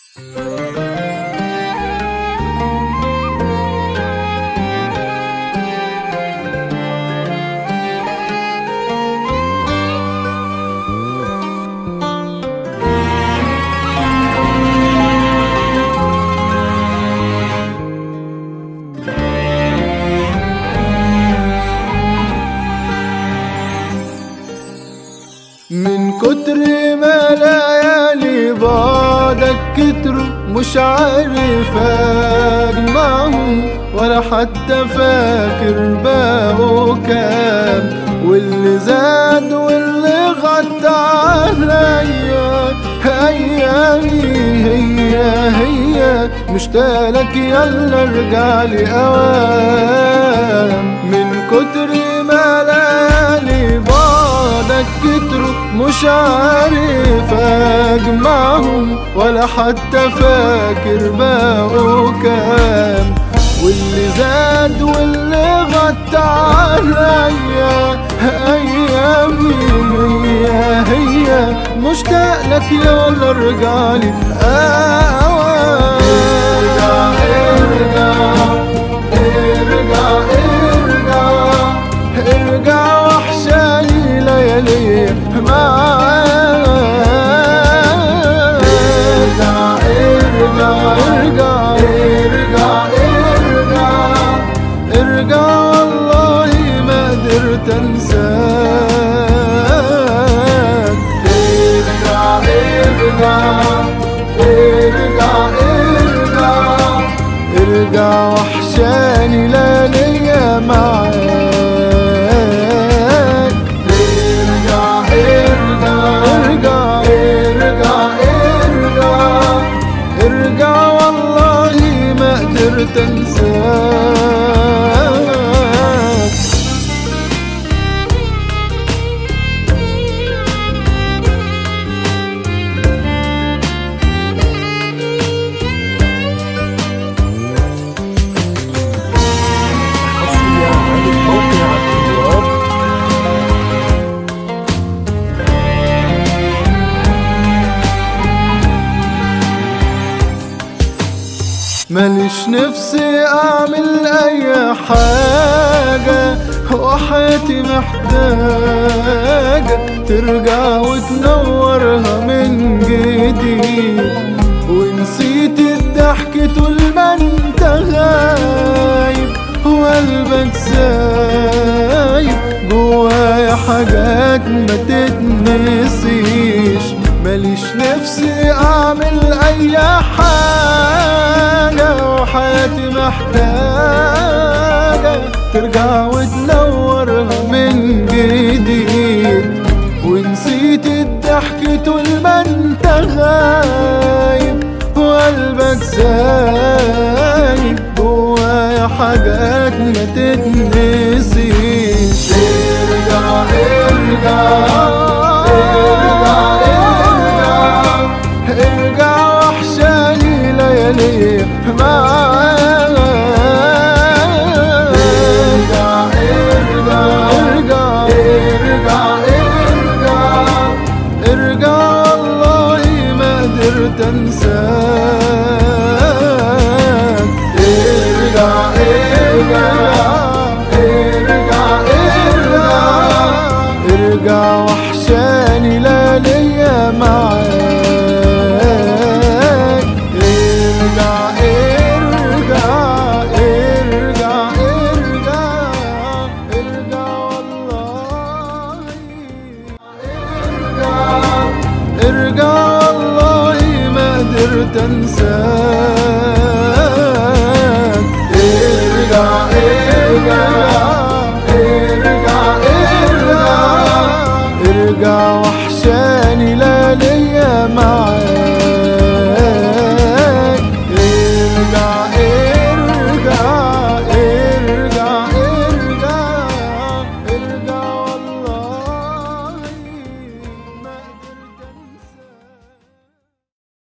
من كتر ما ليالي بعدك كتروا مش عارف اجمعهم ولا حتى فاكر باقوا كام واللي زاد واللي غطى عليا ايامي هي هي مشتاقلك يلا ارجع لي اوام من كتر ما ليالي بعدك كتروا مش عارف اجمعهم ولا حتى فاكر باقوا كام واللي زاد واللي غطى عليا ايامي هي هي مشتاق لك يلا ارجع لي اوام ارجع ارجع ارجع ارجع ارجع وحشاني ليالي معاك ارجع ارجع ارجع ارجع ارجع والله ما قدرت انساك ارجع ارجع ارجع ارجع ارجع وحشاني لا ليا معاك ارجع ارجع ارجع ارجع ارجع ارجع والله ما قدرت انساك حصريا عن الموقع الواب ماليش نفسي اعمل اي حاجة وحياتي محتاجة ترجع وتنورها من جديد ونسيت الضحك طول ما انت غايب وقلبك سايب جوايا حاجات ما تتنسيش ماليش نفسي اعمل اي حاجة وحياتي محتاجة ترجع وتنورها من جديد ونسيت الضحك طول ما انت غايب وقلبك سايب جوايا حاجات ما تتنسيش ارجع ارجع ارجع ارجع ارجع وحشاني ليالي معاك ارجع ارجع ارجع ارجع ارجع ارجع والله ما قدرت انساك ارجع ارجع